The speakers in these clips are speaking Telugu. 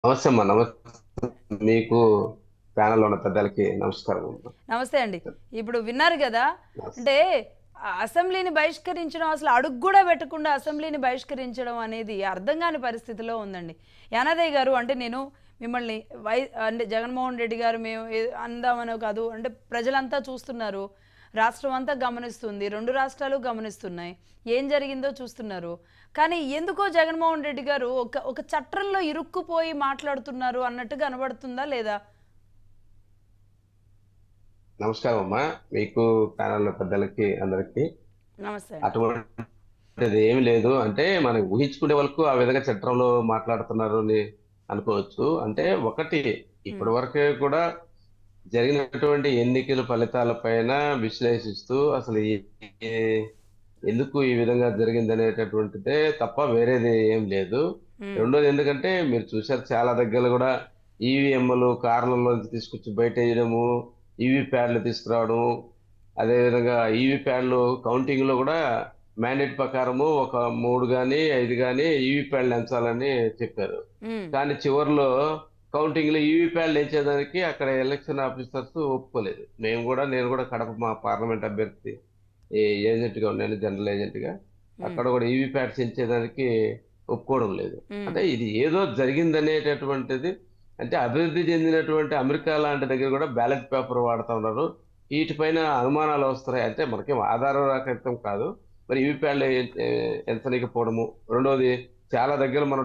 నమస్తే అమ్మా నమస్తే మీకు ప్యానల్ ఉన్న పెద్దలకి నమస్కారం అమ్మా. నమస్తే అండి ఇప్పుడు విన్నారు కదా అంటే ఆ అసెంబ్లీని బహిష్కరించడం అసలు అడుగు కూడా పెట్టకుండా అసెంబ్లీని బహిష్కరించడం అనేది అర్థం కాని పరిస్థితిలో ఉందండి యానాదయ్య గారు అంటే నేను మిమ్మల్ని వై అంటే జగన్మోహన్ రెడ్డి గారు మేము ఏ- అందామనో కాదు అంటే ప్రజలంతా చూస్తున్నారు రాష్ట్రం అంతా గమనిస్తుంది రెండు రాష్ట్రాలు గమనిస్తున్నాయి ఏం జరిగిందో చూస్తున్నారు కానీ ఎందుకో జగన్మోహన్ రెడ్డి గారు ఒక ఒక చట్రంలో ఇరుక్కుపోయి మాట్లాడుతున్నారు అన్నట్టు కనబడుతుందా లేదా నమస్కారం అమ్మా మీకు ప్యానల్ పెద్దలకి అందరికి నమస్తే అండి. అటువంటిది ఏమి లేదు అంటే మనం ఊహించుకునే వరకు ఆ విధంగా చట్టంలో మాట్లాడుతున్నారు అని అనుకోవచ్చు అంటే ఒకటి ఇప్పటి వరకే కూడా జరిగినటువంటి ఎన్నికల ఫలితాల పైన విశ్లేషిస్తూ అసలు ఈ- ఈ- ఎందుకు ఈ విధంగా జరిగింది అనేటటువంటిదే తప్ప వేరేది ఏం లేదు ఉమ్. రెండోది ఎందుకంటే మీరు చూసారు చాలా దగ్గర కూడా ఈవీఎంలు కార్లలో తీసుకొచ్చి బయట వేయడము ఈవీ ప్యాడ్లు తీసుకురావడం అదేవిధంగా ఈవీ ప్యాడ్లు కౌంటింగ్ లో కూడా మ్యాండేట్ ప్రకారము ఒక మూడు కానీ ఐదు కానీ ఈవీ ప్యాడ్లు ఎంచాలని చెప్పారు ఉమ్. కానీ చివరిలో కౌంటింగ్ లో ఈవీ ప్యాడ్లు ఎంచేదానికి అక్కడ ఎలక్షన్ ఆఫీసర్స్ ఒప్పుకోలేదు మేము కూడా నేను కూడా కడప మా పార్లమెంట్ అభ్యర్థి ఏజెంట్ గా ఉన్నాను జనరల్ ఏజెంట్ గా అక్కడ కూడా ఈవీ ప్యాడ్స్ ఎంచేదానికి ఒప్పుకోవడం లేదు ఉమ్. అంటే ఇది ఏదో జరిగిందనేటటువంటిది అంటే అభివృద్ధి చెందినటువంటి అమెరికా లాంటి దగ్గర కూడా బ్యాలెట్ పేపర్ వాడుతూ ఉన్నారు వీటిపైన అనుమానాలు వస్తున్నాయి అంటే మనకేం ఆధార రహితం కాదు మరి ఇవి ప్యాడ్లు ఎంచలేకపోవడము రెండోది చాలా దగ్గర మనం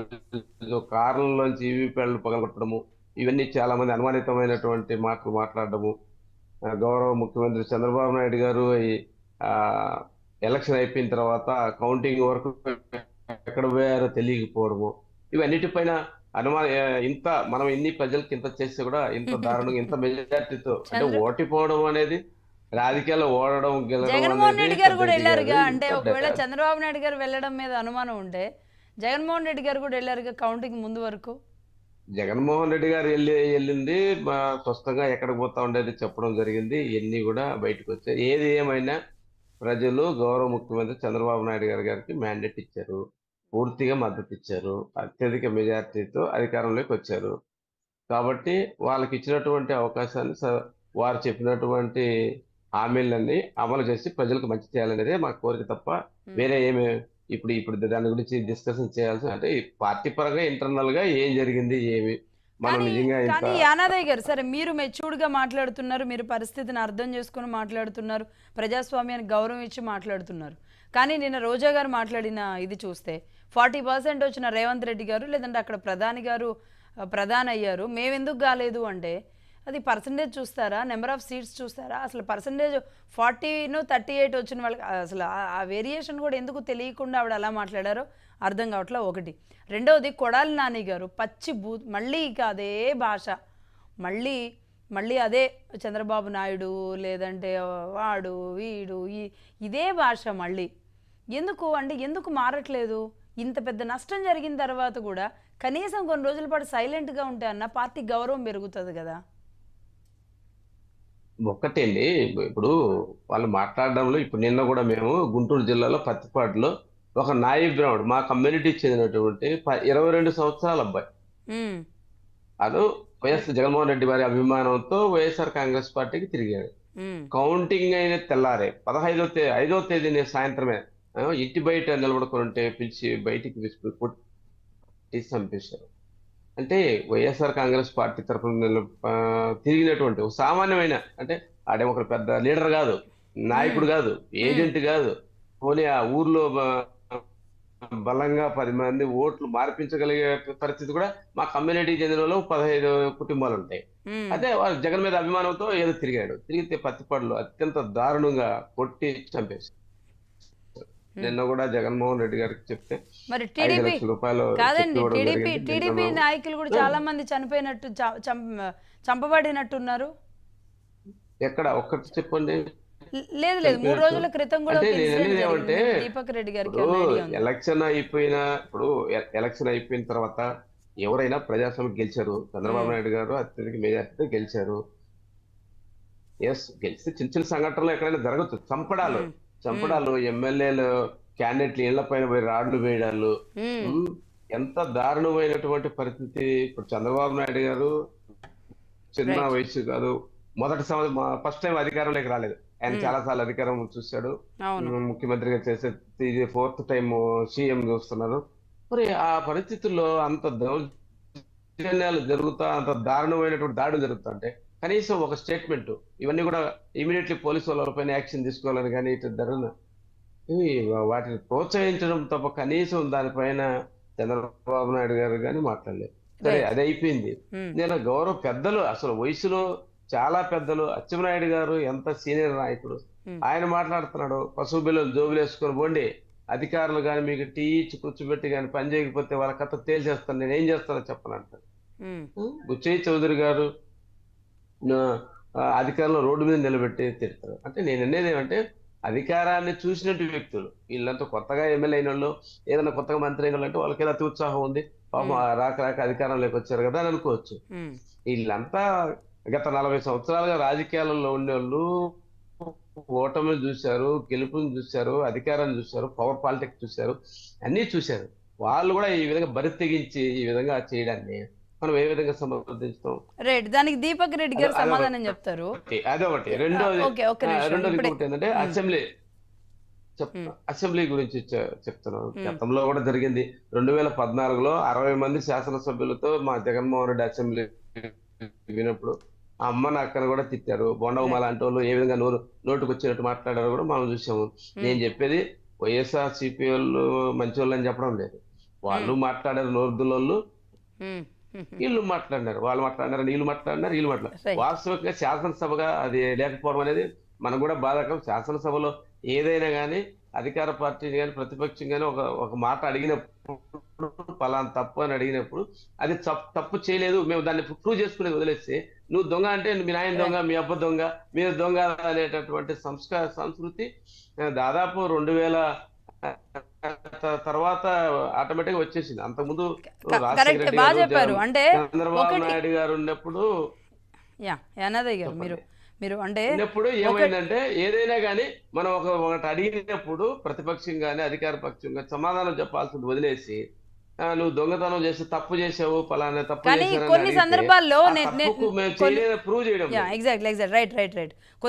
టీవీలో కార్లలోంచి ఈవీ ప్యాడ్లు పగలగొట్టడము ఇవన్నీ చాలా మంది అనుమానితమైనటువంటి మాటలు మాట్లాడడము ఆ, గౌరవ ముఖ్యమంత్రి చంద్రబాబు నాయుడు గారు ఈ ఆ, ఎలక్షన్ అయిపోయిన తర్వాత కౌంటింగ్ వరకు ఎక్కడ పోయారో తెలియకపోవడము ఇవన్నిటిపైన అనుమాన ఇంత మనం ఇన్ని ప్రజలకి ఇంత చేస్తే కూడా ఇంత దారుణంగా ఇంత మెజార్టీతో అంటే చంద్ర- ఓటిపోవడం అనేది రాజకీయాల్లో ఓడడం గెలవడం జగన్మోహన్ అనేది రెడ్డి గారు కూడా పెద్ద ఇది వెళ్ళారుగా కాదు. అంటే ఇంత ఒకవేళ డె- చంద్రబాబు నాయుడు గారు వెళ్ళడం మీద అనుమానం ఉంటే జగన్మోహన్ రెడ్డి గారు కూడా వెళ్ళారుగా కౌంటింగ్ ముందు వరకు జగన్మోహన్ రెడ్డి గారు వెళ్ళి వెళ్ళింది మా స్వస్థంగా ఎక్కడికి పోతా ఉండేది చెప్పడం జరిగింది ఇవన్నీ కూడా బయటకు వచ్చాయి ఏది ఏమైనా ప్రజలు గౌరవ ముఖ్యమంత్రి చంద్రబాబు నాయుడు గారి గారికి మ్యాండేట్ ఇచ్చారు పూర్తిగా మద్దతు ఇచ్చారు అత్యధిక మెజార్టీతో అధికారంలోకి వచ్చారు కాబట్టి వాళ్ళకి ఇచ్చినటువంటి అవకాశాన్ని స- వారు చెప్పినటువంటి హామీలన్నీ అమలు చేసి ప్రజలకు మంచి చేయాలనేదే మా కోరిక తప్ప వేరే ఏమి ఇప్పుడు ఇప్పుడు దాని గురించి డిస్కషన్ చేయాల్సి అంటే ఈ పార్టీ పరంగా ఇంటర్నల్ గా ఏం జరిగింది ఏమి మనం కానీ నిజంగా ఇంత కానీ యానాదయ్య గారు సరే మీరు మెచ్యూర్డ్గా మాట్లాడుతున్నారు మీరు పరిస్థితిని అర్థం చేసుకుని మాట్లాడుతున్నారు ప్రజాస్వామ్యానికి గౌరవం ఇచ్చి మాట్లాడుతున్నారు కానీ నిన్న రోజా గారు మాట్లాడిన ఇది చూస్తే ఫార్టీ పర్సెంట్ వచ్చిన రేవంత్ రెడ్డి గారు లేదంటే అక్కడ ప్రధాని గారు ఆ, ప్రధాని అయ్యారు మేమెందుకు కాలేదు అంటే అది పర్సంటేజ్ చూస్తారా నెంబర్ ఆఫ్ సీట్స్ చూస్తారా అసలు పర్సంటేజ్ ఫార్టీను థర్టీ ఎయిట్ వచ్చిన వాళ్ళకి అసలు ఆ- ఆ వేరియేషన్ కూడా ఎందుకు తెలియకుండా ఆవిడ అలా మాట్లాడారో అర్థం కావట్లే ఒకటి రెండవది కొడాలి నాని గారు పచ్చి బూ మళ్ళీ ఇక అదే భాష మళ్ళీ మళ్ళీ అదే చంద్రబాబు నాయుడు లేదంటే వాడు వీడు ఈ ఇదే భాష మళ్ళీ ఎందుకు అంటే ఎందుకు మారట్లేదు ఇంత పెద్ద నష్టం జరిగిన తర్వాత కూడా కనీసం కొన్ని రోజుల పాటు సైలెంట్గా ఉంటే అన్న పార్టీ గౌరవం పెరుగుతుంది కదా ఒక్కటండి ఇప్పుడు వాళ్ళు మాట్లాడడంలో ఇప్పుడు నిన్న కూడా మేము గుంటూరు జిల్లాలో పత్తిపాడులో ఒక నాయి బ్రాహ్మణుడు మా కమ్యూనిటీకి చెందినటువంటి ప- ఇరవై రెండు సంవత్సరాల అబ్బాయి ఉమ్, అను వైఎస్ జగన్మోహన్ రెడ్డి వారి అభిమానంతో వైఎస్ఆర్ కాంగ్రెస్ పార్టీకి తిరిగాడు ఉమ్, కౌంటింగ్ అయిన తెల్లారే పదహైదో తేదీ ఐదో తేదీని సాయంత్రమే ఆ, ఇంటి బయట నిలబడుకొని ఉంటే పిలిచి బయటికి విసిపి కొట్టి చంపేశారు అంటే వైఎస్ఆర్ కాంగ్రెస్ పార్టీ తరఫున నిల- ఆ, తిరిగినటువంటి ఒక సామాన్యమైన అంటే ఆడే ఒక పెద్ద లీడర్ కాదు నాయకుడు కాదు ఏజెంట్ కాదు పోనీ ఆ ఊర్లో బ- బలంగా పది మంది ఓట్లు మార్పించగలిగే పరిస్థితి కూడా మా కమ్యూనిటీకి చెందిన వాళ్ళు పదహైదు కుటుంబాలు ఉంటాయి ఉమ్. అదే వాడు జగన్ మీద అభిమానంతో ఏదో తిరిగాడు తిరిగితే పత్తిపాడులో అత్యంత దారుణంగా కొట్టి చంపేసి నిన్న కూడా జగన్మోహన్ రెడ్డి గారికి చెప్తే మరి ఐదు టీడీపీ లక్షల రూపాయలు కాదండి చెక్ ఇవ్వడం టీడీపీ జరిగింది. టీడీపీ నిన్న నాయకులు కూడా చాలా మంది చనిపోయినట్టు చ- చంప- చంపబడినట్టున్నారు ఎక్కడ ఒక్కటి చెప్పండి లే- లేదు లేదు మూడు రోజుల క్రితం కూడా అంటే ఒక నేను ఇన్సిడెంట్ అనేది జరిగింది ఏమంటే, దీపక్ రెడ్డి గారికి ఇప్పుడు ఏమైనా ఐడియా ఉందా? ఎలక్షన్ అయిపోయిన ఇప్పుడు ఎ- ఎలక్షన్ అయిపోయిన తర్వాత ఎవరైనా ప్రజాస్వామ్యం గెలిచారు చంద్రబాబు Hmm. నాయుడు గారు అత్యధిక మెజార్టీతో గెలిచారు ఎస్ గెలిస్తే చిన్న చిన్న సంఘటనలు ఎక్కడైనా జరగచ్చు చంపడాలు ఉమ్, చంపడాలు ఎమ్మెల్యేలు క్యాండిడేట్లు ఇళ్ల పైన పోయి రాడ్లు వేయడాలు ఉమ్, ఉమ్, ఎంత దారుణమైనటువంటి పరిస్థితి ఇప్పుడు చంద్రబాబు నాయుడు గారు చిన్న Right. వయసు కాదు మొదటి ఫస్ట్ టైం అధికారంలోకి రాలేదు ఆయన Hmm. చాలా సార్లు అధికారం చూశాడు అవును ముఖ్యమంత్రిగా చేసే ఇది ఫోర్త్ టైం సీఎం చూస్తున్నారు మరి ఆ పరిస్థితుల్లో అంత దౌర్జన్యాలు జరుగుతా అంత దారుణమైనటువంటి దాడులు జరుగుతుంటే కనీసం ఒక స్టేట్మెంట్ ఇవన్నీ కూడా ఇమీడియట్లీ పోలీసు వాళ్ళపైన యాక్షన్ తీసుకోవాలని కానీ ఇటు ధరణ ఇవి వాటిని ప్రోత్సహించడం తప్ప కనీసం దానిపైన చంద్రబాబు నాయుడు గారు కానీ మాట్లాడలేదు సరే Right. అది అయిపోయింది ఉమ్, నేను గౌరవ పెద్దలు అసలు వయసులో చాలా పెద్దలు అచ్చెన్నాయుడు గారు ఎంత సీనియర్ నాయకుడు ఉమ్, ఆయన మాట్లాడుతున్నాడు పశువు బిల్లులు జోబులు వేసుకొని పోండి అధికారులు కానీ మీకు టీ ఇచ్చి కూర్చోబెట్టి కానీ పని చేయకపోతే వాళ్ళ కథ తేల్చేస్తాను నేను ఏం చేస్తానో చెప్పనంట ఉమ్, బుచ్చయ్య చౌదరి గారు నా- ఆ అధికారులు రోడ్డు మీద నిలబెట్టి తిడతారు అంటే నేను అనేది ఏమంటే అధికారాన్ని చూసినట్టు వ్యక్తులు వీళ్ళంతా కొత్తగా ఎమ్మెల్యే అయిన వాళ్ళు ఏదైనా కొత్తగా మంత్రి అయిన వాళ్ళు అంటే వాళ్ళకి ఏదో అతి ఉత్సాహం ఉంది పాపం ఆ రాక రాక అధికారంలోకి వచ్చారు కదా అని అనుకోవచ్చు ఉమ్, వీళ్ళంతా గత నలభై సంవత్సరాలుగా రాజకీయాలలో ఉండేవాళ్ళు ఓటమిని చూశారు గెలుపుని చూశారు అధికారాన్ని చూశారు పవర్ పాలిటిక్స్ చూశారు అన్నీ చూశారు వాళ్ళు కూడా ఈ విధంగా బరి తెగించి ఈ విధంగా చేయడాన్ని మనం ఏ విధంగా సమర్థిస్తాం రైట్ దానికి దీపక్ రెడ్డి గారు అదొక- సమాధానం చెప్తారు ఒకటి, అదొకటి రెండోది ఓకే ఒక్క ఆ, నిమిషం రెండోది ఇప్పుడే ఇంకొకటి ఏంటంటే మ్మ్. అసెంబ్లీ చెప్తా మ్మ్. అసెంబ్లీ గురించి చె- చెప్తున్నాను మ్మ్. గతంలో కూడా జరిగింది రెండు వేల పద్నాలుగులో అరవై మంది శాసనసభ్యులతో మా జగన్మోహన్ రెడ్డి అసెంబ్లీ వినప్పుడు ఆ అమ్మ అక్కను కూడా తిట్టారు బొండమ్మ లాంటి వాళ్ళు ఏ విధంగా నోరు నోటుకు వచ్చినట్టు మాట్లాడారో కూడా మనం చూసాము నేను చెప్పేది వైఎస్ఆర్ సిపి వాళ్ళు మంచి వాళ్ళు అని చెప్పడం లేదు వాళ్ళు మాట్లాడారు నోర్దులోళ్ళు ఉమ్, ఉమ్, వీళ్ళు మాట్లాడినారు వాళ్ళు మాట్లాడినారు వీళ్ళు మాట్లాడినారు వీళ్ళు మాట్లాడారు Right. వాస్తవికంగా శాసనసభగా అది లేకపోవడం అనేది మనకు కూడా బాధకం శాసనసభలో ఏదైనా కానీ అధికార పార్టీని కానీ ప్రతిపక్షం కానీ ఒక ఒక మాట అడిగినప్పుడు పలానా తప్పు అని అడిగినప్పుడు అది తప్- తప్పు చేయలేదు మేము దాన్ని ప్రూవ్ చేసుకునేది వదిలేసి నువ్వు దొంగ అంటే మీ నాయన దొంగ మీ అబ్బ దొంగ మీరు దొంగ అనేటటువంటి సంస్కార సంస్కృతి ఆ, దాదాపు రెండు వేల త- తర్వాత ఆటోమేటిక్ గా వచ్చేసింది అంతకుముందు రాజశేఖర కరెక్ట్ రెడ్డి బాగా గారు, చెప్పారు జగన్- అంటే చంద్రబాబు ఒకటి నాయుడు గారు ఉన్నప్పుడు యా యానాదయ్య గారు మీరు మీరు అంటే ఉన్నప్పుడు ఏమైందంటే ఏదైనా కానీ మనం ఒక ఒకటి అడిగినప్పుడు ప్రతిపక్షం కానీ అధికార పక్షం కానీ సమాధానం చెప్పాల్సింది వదిలేసి ఆ, నువ్వు దొంగతనం చేసి తప్పు చేసావు పలానా తప్పు కానీ చేశారని కొన్ని అడిగితే, సందర్భాల్లో ఆ నే- నే- తప్పుకు మేము కొన్ని- చేయలేదు ప్రూవ్ చేయడం యా లేదు. Exactly exact right right right